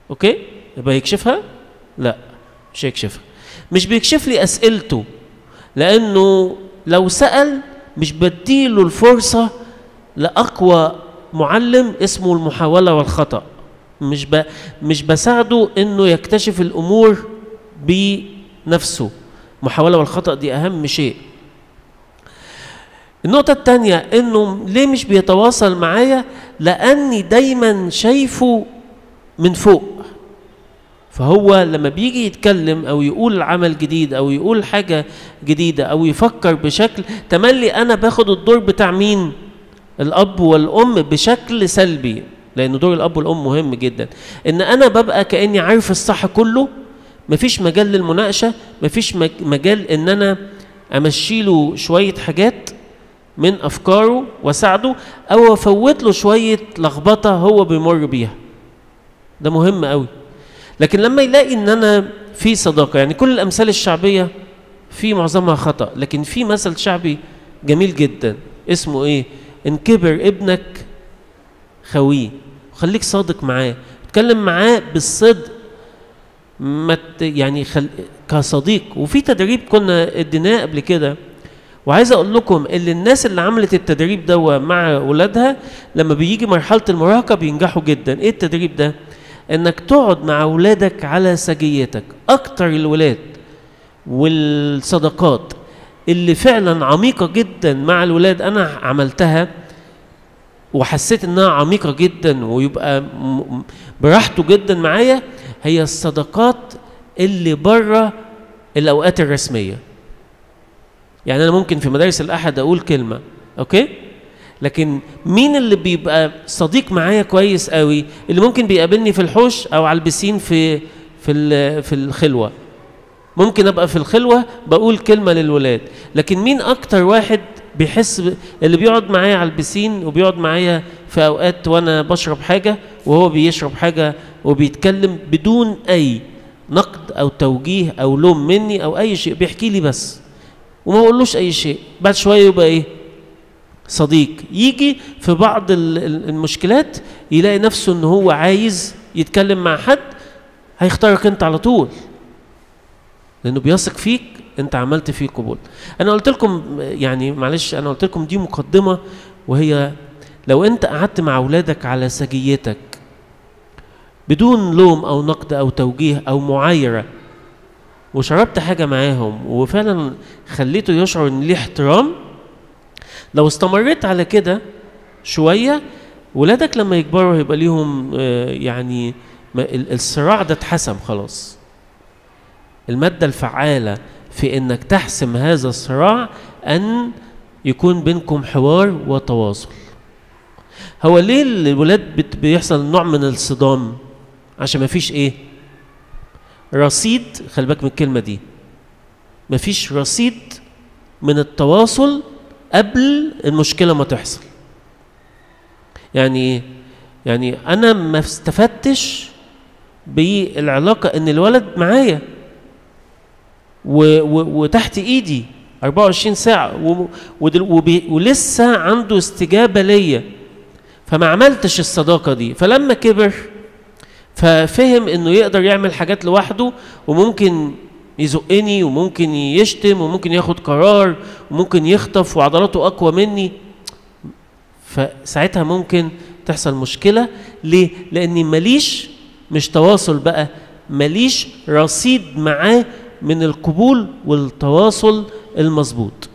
اوكي يبقى يكشفها لا مش هيكشفها مش بيكشف لي اسئلته لانه لو سال مش بديله الفرصه لاقوى معلم اسمه المحاوله والخطا مش ب... مش بساعده انه يكتشف الامور بنفسه المحاوله والخطا دي اهم شيء النقطة التانية انه ليه مش بيتواصل معايا لاني دايما شايفه من فوق فهو لما بيجي يتكلم او يقول عمل جديد او يقول حاجة جديدة او يفكر بشكل تملي انا باخد الدور بتاع مين الاب والام بشكل سلبي لان دور الاب والام مهم جدا ان انا ببقى كاني عارف الصح كله مفيش مجال للمناقشه مفيش مجال ان انا امشي له شويه حاجات من افكاره واساعده او افوت له شويه لخبطه هو بيمر بيها ده مهم قوي لكن لما يلاقي ان انا في صداقه يعني كل الامثال الشعبيه في معظمها خطا لكن في مثل شعبي جميل جدا اسمه ايه ان كبر ابنك خويه خليك صادق معاه اتكلم معاه بالصدق ما يعني خل... كصديق وفي تدريب كنا اديناه قبل كده وعايز اقول لكم ان الناس اللي عملت التدريب ده مع اولادها لما بيجي مرحله المراهقه بينجحوا جدا ايه التدريب ده انك تقعد مع اولادك على سجيتك اكتر الولاد والصداقات اللي فعلا عميقه جدا مع الولاد انا عملتها وحسيت انها عميقه جدا ويبقى براحته جدا معايا هي الصداقات اللي بره الاوقات الرسميه يعني انا ممكن في مدارس الاحد اقول كلمه اوكي لكن مين اللي بيبقى صديق معايا كويس قوي اللي ممكن بيقابلني في الحوش او على البسين في في في الخلوه ممكن ابقى في الخلوه بقول كلمه للولاد لكن مين اكتر واحد بيحس ب... اللي بيقعد معايا على البسين وبيقعد معايا في اوقات وانا بشرب حاجه وهو بيشرب حاجه وبيتكلم بدون اي نقد او توجيه او لوم مني او اي شيء بيحكي لي بس وما بقولوش اي شيء بعد شويه يبقى ايه صديق يجي في بعض المشكلات يلاقي نفسه ان هو عايز يتكلم مع حد هيختارك انت على طول لانه بيثق فيك انت عملت فيه قبول انا قلت لكم يعني معلش انا قلت لكم دي مقدمه وهي لو انت قعدت مع اولادك على سجيتك بدون لوم او نقد او توجيه او معايره وشربت حاجه معاهم وفعلا خليته يشعر ان ليه احترام لو استمريت على كده شويه ولادك لما يكبروا هيبقى ليهم يعني الصراع ده اتحسم خلاص الماده الفعاله في انك تحسم هذا الصراع ان يكون بينكم حوار وتواصل هو ليه الولاد بيحصل نوع من الصدام عشان ما فيش ايه رصيد خلي بالك من الكلمه دي ما فيش رصيد من التواصل قبل المشكله ما تحصل يعني ايه يعني انا ما استفدتش بالعلاقه ان الولد معايا و و وتحت ايدي 24 ساعه و وبي ولسه عنده استجابه ليا فما عملتش الصداقه دي فلما كبر ففهم انه يقدر يعمل حاجات لوحده وممكن يزقني وممكن يشتم وممكن ياخد قرار وممكن يخطف وعضلاته اقوى مني فساعتها ممكن تحصل مشكله ليه لاني ماليش مش تواصل بقى ماليش رصيد معاه من القبول والتواصل المظبوط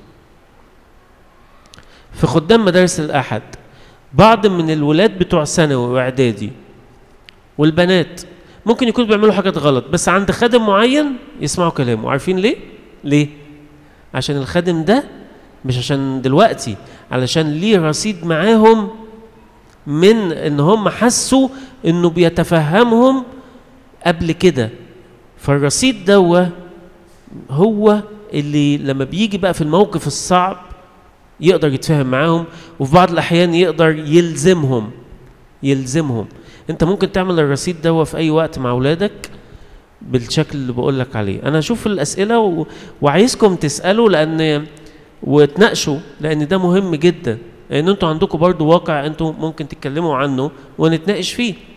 في خدام مدارس الاحد بعض من الولاد بتوع ثانوي واعدادي والبنات ممكن يكونوا بيعملوا حاجات غلط بس عند خادم معين يسمعوا كلامه عارفين ليه ليه عشان الخادم ده مش عشان دلوقتي علشان ليه رصيد معاهم من ان هم حسوا انه بيتفهمهم قبل كده فالرصيد دوا هو اللي لما بيجي بقى في الموقف الصعب يقدر يتفاهم معاهم وفي بعض الاحيان يقدر يلزمهم يلزمهم انت ممكن تعمل الرصيد ده في اي وقت مع اولادك بالشكل اللي بقول لك عليه انا هشوف الاسئله و... وعايزكم تسالوا لان وتناقشوا لان ده مهم جدا لان انتوا عندكم برضو واقع انتوا ممكن تتكلموا عنه ونتناقش فيه